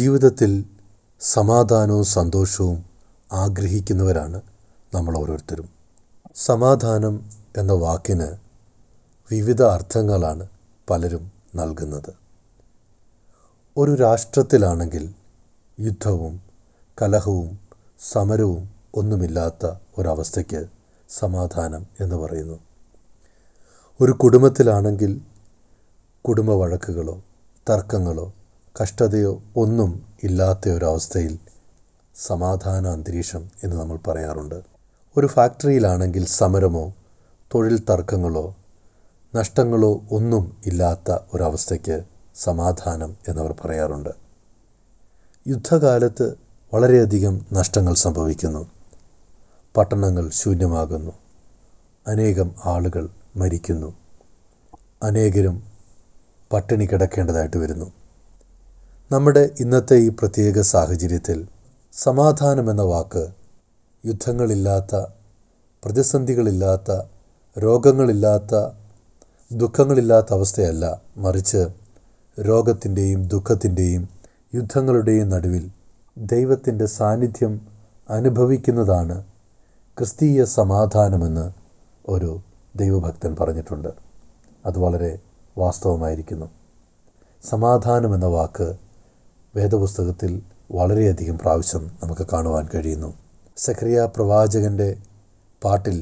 ജീവിതത്തിൽ സമാധാനവും സന്തോഷവും ആഗ്രഹിക്കുന്നവരാണ് നമ്മൾ ഓരോരുത്തരും സമാധാനം എന്ന വാക്കിന് വിവിധ അർത്ഥങ്ങളാണ് പലരും നൽകുന്നത് ഒരു രാഷ്ട്രത്തിലാണെങ്കിൽ യുദ്ധവും കലഹവും സമരവും ഒന്നുമില്ലാത്ത ഒരവസ്ഥയ്ക്ക് സമാധാനം എന്ന് പറയുന്നു ഒരു കുടുംബത്തിലാണെങ്കിൽ കുടുംബ വഴക്കുകളോ തർക്കങ്ങളോ കഷ്ടതയോ ഒന്നും ഇല്ലാത്ത ഒരവസ്ഥയിൽ സമാധാന അന്തരീക്ഷം എന്ന് നമ്മൾ പറയാറുണ്ട് ഒരു ഫാക്ടറിയിലാണെങ്കിൽ സമരമോ തൊഴിൽ തർക്കങ്ങളോ നഷ്ടങ്ങളോ ഒന്നും ഇല്ലാത്ത ഒരവസ്ഥയ്ക്ക് സമാധാനം എന്നവർ പറയാറുണ്ട് യുദ്ധകാലത്ത് വളരെയധികം നഷ്ടങ്ങൾ സംഭവിക്കുന്നു പട്ടണങ്ങൾ ശൂന്യമാകുന്നു അനേകം ആളുകൾ മരിക്കുന്നു അനേകരും പട്ടിണി കിടക്കേണ്ടതായിട്ട് വരുന്നു നമ്മുടെ ഇന്നത്തെ ഈ പ്രത്യേക സാഹചര്യത്തിൽ സമാധാനം എന്ന വാക്ക് യുദ്ധങ്ങളില്ലാത്ത പ്രതിസന്ധികളില്ലാത്ത രോഗങ്ങളില്ലാത്ത ദുഃഖങ്ങളില്ലാത്ത അവസ്ഥയല്ല മറിച്ച് രോഗത്തിൻ്റെയും ദുഃഖത്തിൻ്റെയും യുദ്ധങ്ങളുടെയും നടുവിൽ ദൈവത്തിൻ്റെ സാന്നിധ്യം അനുഭവിക്കുന്നതാണ് ക്രിസ്തീയ സമാധാനമെന്ന് ഒരു ദൈവഭക്തൻ പറഞ്ഞിട്ടുണ്ട് അത് വളരെ വാസ്തവമായിരിക്കുന്നു സമാധാനം എന്ന വാക്ക് വേദപുസ്തകത്തിൽ വളരെയധികം പ്രാവശ്യം നമുക്ക് കാണുവാൻ കഴിയുന്നു സഖറിയ പ്രവാചകൻ്റെ പാട്ടിൽ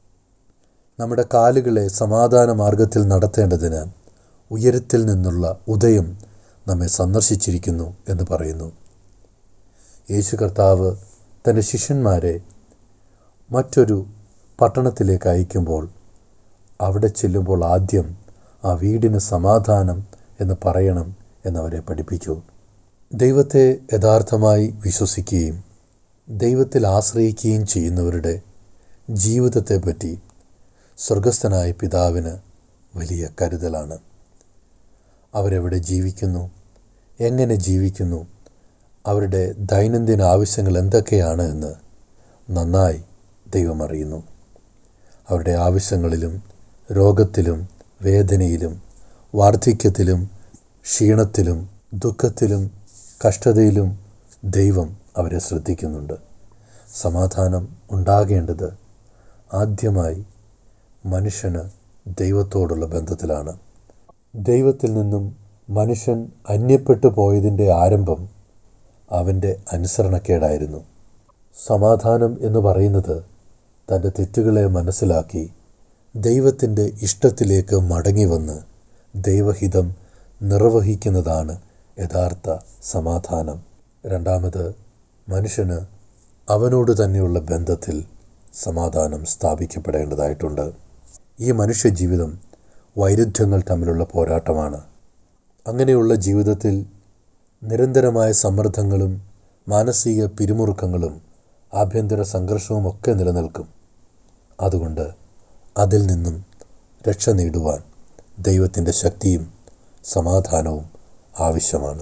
നമ്മുടെ കാലുകളെ സമാധാന മാർഗത്തിൽ നടത്തേണ്ടതിന് ഉയരത്തിൽ നിന്നുള്ള ഉദയം നമ്മെ സന്ദർശിച്ചിരിക്കുന്നു എന്ന് പറയുന്നു യേശു കർത്താവ് തൻ്റെ ശിഷ്യന്മാരെ മറ്റൊരു പട്ടണത്തിലേക്ക് അയക്കുമ്പോൾ അവിടെ ചെല്ലുമ്പോൾ ആദ്യം ആ വീടിന് സമാധാനം എന്ന് പറയണം എന്നവരെ പഠിപ്പിച്ചു ദൈവത്തെ യഥാർത്ഥമായി വിശ്വസിക്കുകയും ദൈവത്തിൽ ആശ്രയിക്കുകയും ചെയ്യുന്നവരുടെ ജീവിതത്തെപ്പറ്റി സ്വർഗസ്ഥനായ പിതാവിന് വലിയ കരുതലാണ് അവരെവിടെ ജീവിക്കുന്നു എങ്ങനെ ജീവിക്കുന്നു അവരുടെ ദൈനംദിന ആവശ്യങ്ങൾ എന്തൊക്കെയാണ് എന്ന് നന്നായി ദൈവം അറിയുന്നു അവരുടെ ആവശ്യങ്ങളിലും രോഗത്തിലും വേദനയിലും വാർദ്ധക്യത്തിലും ക്ഷീണത്തിലും ദുഃഖത്തിലും കഷ്ടതയിലും ദൈവം അവരെ ശ്രദ്ധിക്കുന്നുണ്ട് സമാധാനം ഉണ്ടാകേണ്ടത് ആദ്യമായി മനുഷ്യന് ദൈവത്തോടുള്ള ബന്ധത്തിലാണ് ദൈവത്തിൽ നിന്നും മനുഷ്യൻ അന്യപ്പെട്ടു പോയതിൻ്റെ ആരംഭം അവൻ്റെ അനുസരണക്കേടായിരുന്നു സമാധാനം എന്ന് പറയുന്നത് തൻ്റെ തെറ്റുകളെ മനസ്സിലാക്കി ദൈവത്തിൻ്റെ ഇഷ്ടത്തിലേക്ക് മടങ്ങി വന്ന് ദൈവഹിതം നിർവഹിക്കുന്നതാണ് യഥാർത്ഥ സമാധാനം രണ്ടാമത് മനുഷ്യന് അവനോട് തന്നെയുള്ള ബന്ധത്തിൽ സമാധാനം സ്ഥാപിക്കപ്പെടേണ്ടതായിട്ടുണ്ട് ഈ മനുഷ്യജീവിതം വൈരുദ്ധ്യങ്ങൾ തമ്മിലുള്ള പോരാട്ടമാണ് അങ്ങനെയുള്ള ജീവിതത്തിൽ നിരന്തരമായ സമ്മർദ്ദങ്ങളും മാനസിക പിരിമുറുക്കങ്ങളും ആഭ്യന്തര സംഘർഷവും ഒക്കെ നിലനിൽക്കും അതുകൊണ്ട് അതിൽ നിന്നും രക്ഷ നേടുവാൻ ദൈവത്തിൻ്റെ ശക്തിയും സമാധാനവും ആവശ്യമാണ്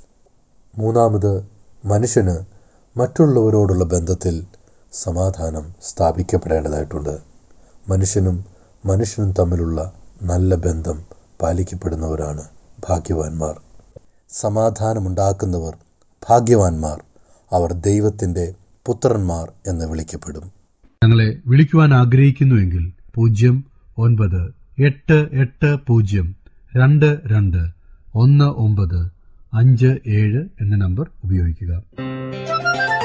മൂന്നാമത് മനുഷ്യന് മറ്റുള്ളവരോടുള്ള ബന്ധത്തിൽ സമാധാനം സ്ഥാപിക്കപ്പെടേണ്ടതായിട്ടുണ്ട് മനുഷ്യനും മനുഷ്യനും തമ്മിലുള്ള നല്ല ബന്ധം പാലിക്കപ്പെടുന്നവരാണ് ഭാഗ്യവാന്മാർ സമാധാനമുണ്ടാക്കുന്നവർ ഭാഗ്യവാന്മാർ അവർ ദൈവത്തിൻ്റെ പുത്രന്മാർ എന്ന് വിളിക്കപ്പെടും ഞങ്ങളെ വിളിക്കുവാൻ ആഗ്രഹിക്കുന്നുവെങ്കിൽ പൂജ്യം ഒൻപത് എട്ട് എട്ട് പൂജ്യം രണ്ട് രണ്ട് ഒന്ന് ഒമ്പത് അഞ്ച് ഏഴ് എന്ന നമ്പർ ഉപയോഗിക്കുക